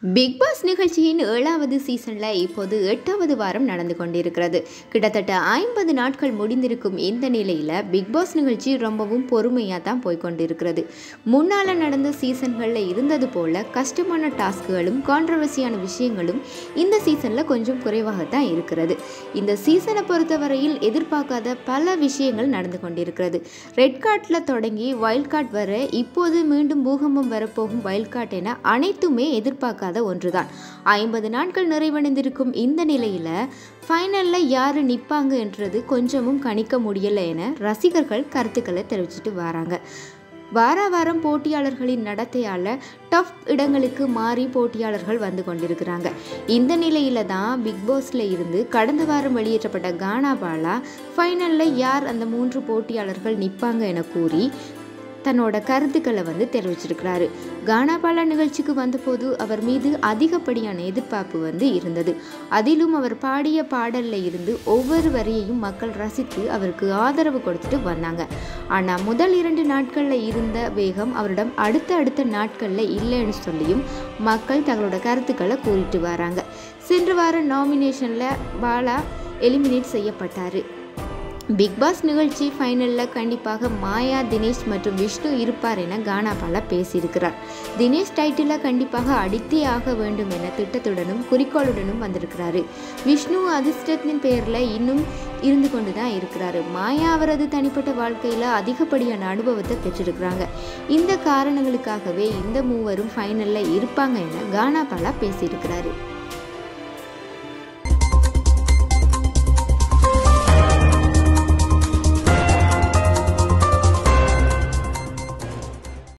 big pass நிகழ்ச்சியின் ஏழாவது சீசனில் இப்போது எட்டாவது வாரம் நடந்து கொண்டிருக்கிறது கிட்டத்தட்ட ஐம்பது நாட்கள் முடிந்திருக்கும் இந்த நிலையில் பிக் பாஸ் நிகழ்ச்சி ரொம்பவும் பொறுமையாக தான் போய்கொண்டிருக்கிறது முன்னால் நடந்த சீசன்களில் இருந்தது போல் கஷ்டமான டாஸ்க்குகளும் கான்ட்ரவர்சியான விஷயங்களும் இந்த சீசனில் கொஞ்சம் குறைவாகத்தான் இருக்கிறது இந்த சீசனை பொறுத்தவரையில் எதிர்பார்க்காத பல விஷயங்கள் நடந்து கொண்டிருக்கிறது ரெட் கார்டில் தொடங்கி வைல்ட் கார்ட் வர இப்போது மீண்டும் பூகம்பம் வரப்போகும் வைல்ட் கார்ட் என அனைத்துமே எதிர்பார்க்காத ஒன்றுதான் ஐம்பது நாட்கள் நிறைவடைந்திருக்கும் இந்த நிலையில் ஃபைனலில் யார் நிற்பாங்க என்றது கொஞ்சமும் கணிக்க முடியலை என ரசிகர்கள் கருத்துக்களை தெரிவிச்சிட்டு வராங்க வார வாரம் போட்டியாளர்களின் நடத்தையால் டஃப் இடங்களுக்கு மாறி போட்டியாளர்கள் வந்து கொண்டிருக்கிறாங்க இந்த நிலையில தான் பிக் பாஸில் இருந்து கடந்த வாரம் வெளியேற்றப்பட்ட கானா பாலா ஃபைனலில் யார் அந்த மூன்று போட்டியாளர்கள் நிற்பாங்க என கூறி தன்னோட கருத்துக்களை வந்து தெரிவிச்சிருக்கிறாரு கானாபாலா நிகழ்ச்சிக்கு வந்தபோது அவர் மீது அதிகப்படியான எதிர்பார்ப்பு வந்து இருந்தது அதிலும் அவர் பாடிய பாடலில் இருந்து ஒவ்வொரு வரியையும் மக்கள் ரசித்து அவருக்கு ஆதரவு கொடுத்துட்டு வந்தாங்க ஆனால் முதல் இரண்டு நாட்களில் இருந்த வேகம் அவரிடம் அடுத்த அடுத்த நாட்களில் இல்லைன்னு சொல்லியும் மக்கள் தங்களோட கருத்துக்களை கூறிட்டு வராங்க சென்ற வார நாமினேஷனில் பாலா எலிமினேட் செய்யப்பட்டார் பிக் பாஸ் நிகழ்ச்சி ஃபைனலில் கண்டிப்பாக மாயா தினேஷ் மற்றும் விஷ்ணு இருப்பார் என கானாபாலா பேசியிருக்கிறார் தினேஷ் டைட்டிலை கண்டிப்பாக அடித்தே ஆக வேண்டும் என திட்டத்துடனும் குறிக்கோளுடனும் வந்திருக்கிறாரு விஷ்ணு அதிர்ஷ்டத்தின் பேரில் இன்னும் இருந்து கொண்டு தான் இருக்கிறாரு மாயா அவரது தனிப்பட்ட வாழ்க்கையில் அதிகப்படியான அனுபவத்தை பெற்றிருக்கிறாங்க இந்த காரணங்களுக்காகவே இந்த மூவரும் ஃபைனலில் இருப்பாங்க என கானாபாலா பேசியிருக்கிறாரு